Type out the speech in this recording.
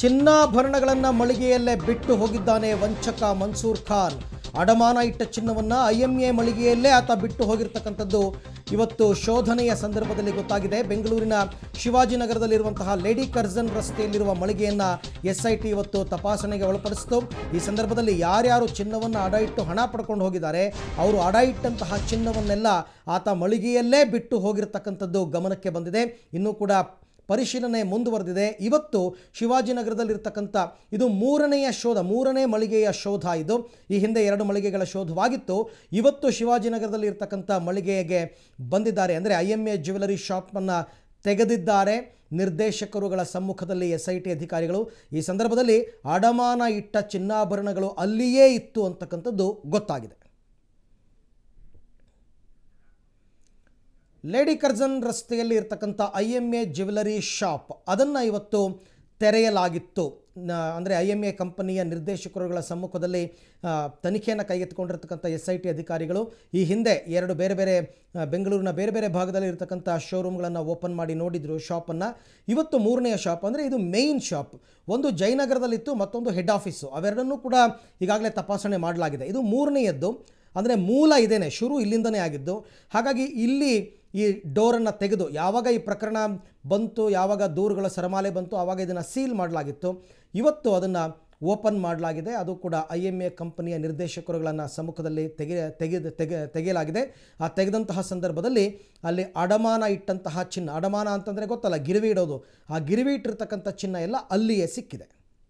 ಚಿನ್ನಾಭರಣಗಳನ್ನು ಮಳಿಗೆಯಲ್ಲೇ ಬಿಟ್ಟು ಹೋಗಿದ್ದಾನೆ ವಂಚಕ ಮನ್ಸೂರ್ ಖಾನ್ ಅಡಮಾನ ಇಟ್ಟ ಚಿನ್ನವನ್ನು ಐ ಎಂ ಎ ಮಳಿಗೆಯಲ್ಲೇ ಆತ ಬಿಟ್ಟು ಹೋಗಿರ್ತಕ್ಕಂಥದ್ದು ಇವತ್ತು ಶೋಧನೆಯ ಸಂದರ್ಭದಲ್ಲಿ ಗೊತ್ತಾಗಿದೆ ಬೆಂಗಳೂರಿನ ಶಿವಾಜಿನಗರದಲ್ಲಿರುವಂತಹ ಲೇಡಿ ಕರ್ಜನ್ ರಸ್ತೆಯಲ್ಲಿರುವ ಮಳಿಗೆಯನ್ನು ಎಸ್ ಐ ಟಿ ಇವತ್ತು ತಪಾಸಣೆಗೆ ಒಳಪಡಿಸಿತು ಈ ಸಂದರ್ಭದಲ್ಲಿ ಯಾರ್ಯಾರು ಚಿನ್ನವನ್ನು ಅಡ ಇಟ್ಟು ಹಣ ಪಡ್ಕೊಂಡು ಹೋಗಿದ್ದಾರೆ ಅವರು ಅಡ ಇಟ್ಟಂತಹ ಚಿನ್ನವನ್ನೆಲ್ಲ ಆತ ಮಳಿಗೆಯಲ್ಲೇ ಬಿಟ್ಟು ಹೋಗಿರ್ತಕ್ಕಂಥದ್ದು ಗಮನಕ್ಕೆ ಬಂದಿದೆ ಇನ್ನೂ ಕೂಡ ಪರಿಶೀಲನೆ ಮುಂದುವರೆದಿದೆ ಇವತ್ತು ಶಿವಾಜಿನಗರದಲ್ಲಿರ್ತಕ್ಕಂಥ ಇದು ಮೂರನೆಯ ಶೋಧ ಮೂರನೇ ಮಳಿಗೆಯ ಶೋಧ ಇದು ಈ ಹಿಂದೆ ಎರಡು ಮಳಿಗೆಗಳ ಶೋಧವಾಗಿತ್ತು ಇವತ್ತು ಶಿವಾಜಿನಗರದಲ್ಲಿ ಇರ್ತಕ್ಕಂಥ ಮಳಿಗೆಗೆ ಬಂದಿದ್ದಾರೆ ಅಂದರೆ ಐ ಎಮ್ ಎ ಜ್ಯುವೆಲರಿ ಶಾಪನ್ನು ತೆಗೆದಿದ್ದಾರೆ ನಿರ್ದೇಶಕರುಗಳ ಸಮ್ಮುಖದಲ್ಲಿ ಎಸ್ ಐ ಟಿ ಅಧಿಕಾರಿಗಳು ಈ ಸಂದರ್ಭದಲ್ಲಿ ಅಡಮಾನ ಇಟ್ಟ ಚಿನ್ನಾಭರಣಗಳು ಅಲ್ಲಿಯೇ ಇತ್ತು ಅಂತಕ್ಕಂಥದ್ದು ಗೊತ್ತಾಗಿದೆ ಲೇಡಿ ಕರ್ಜನ್ ರಸ್ತೆಯಲ್ಲಿ ಇರ್ತಕ್ಕಂಥ I M A jewellery shop ಅದನ್ನು ಇವತ್ತು ತೆರೆಯಲಾಗಿತ್ತು ಅಂದರೆ ಐ ಎಮ್ ಎ ಕಂಪನಿಯ ನಿರ್ದೇಶಕರುಗಳ ಸಮ್ಮುಖದಲ್ಲಿ ಆ, ತನಿಖೆಯನ್ನು ಕೈಗೆತ್ತಿಕೊಂಡಿರ್ತಕ್ಕಂಥ ಎಸ್ ಐ ಟಿ ಅಧಿಕಾರಿಗಳು ಈ ಹಿಂದೆ ಎರಡು ಬೇರೆ ಬೇರೆ ಆ, ಬೆಂಗಳೂರಿನ ಬೇರೆ ಬೇರೆ ಭಾಗದಲ್ಲಿ ಇರ್ತಕ್ಕಂಥ ಶೋರೂಮ್ಗಳನ್ನು ಓಪನ್ ಮಾಡಿ ನೋಡಿದರು ಶಾಪನ್ನು ಇವತ್ತು ಮೂರನೆಯ ಶಾಪ್ ಅಂದರೆ ಇದು ಮೇಯ್ನ್ ಶಾಪ್ ಒಂದು ಜಯನಗರದಲ್ಲಿತ್ತು ಮತ್ತೊಂದು ಹೆಡ್ ಆಫೀಸು ಅವೆರಡನ್ನೂ ಕೂಡ ಈಗಾಗಲೇ ತಪಾಸಣೆ ಮಾಡಲಾಗಿದೆ ಇದು ಮೂರನೆಯದ್ದು ಅಂದರೆ ಮೂಲ ಇದೇನೆ ಶುರು ಇಲ್ಲಿಂದನೇ ಆಗಿದ್ದು ಹಾಗಾಗಿ ಇಲ್ಲಿ ಈ ಡೋರನ್ನು ತೆಗೆದು ಯಾವಾಗ ಈ ಪ್ರಕರಣ ಬಂತು ಯಾವಾಗ ದೂರುಗಳ ಸರಮಾಲೆ ಬಂತು ಆವಾಗ ಇದನ್ನು ಸೀಲ್ ಮಾಡಲಾಗಿತ್ತು ಇವತ್ತು ಅದನ್ನು ಓಪನ್ ಮಾಡಲಾಗಿದೆ ಅದು ಕೂಡ ಐ ಎಮ್ ಎ ಕಂಪನಿಯ ನಿರ್ದೇಶಕರುಗಳನ್ನು ಸಮ್ಮುಖದಲ್ಲಿ ತೆಗೆ ತೆಗೆದು ತೆಗೆ ತೆಗೆಯಲಾಗಿದೆ ಆ ತೆಗೆದಂತಹ ಸಂದರ್ಭದಲ್ಲಿ ಅಲ್ಲಿ ಅಡಮಾನ ಇಟ್ಟಂತಹ ಚಿನ್ನ ಅಡಮಾನ ಅಂತಂದರೆ ಗೊತ್ತಲ್ಲ ಗಿರಿವಿ ಇಡೋದು ಆ ಗಿರಿವಿ ಇಟ್ಟಿರ್ತಕ್ಕಂಥ ಚಿನ್ನ ಎಲ್ಲ ಅಲ್ಲಿಯೇ ಸಿಕ್ಕಿದೆ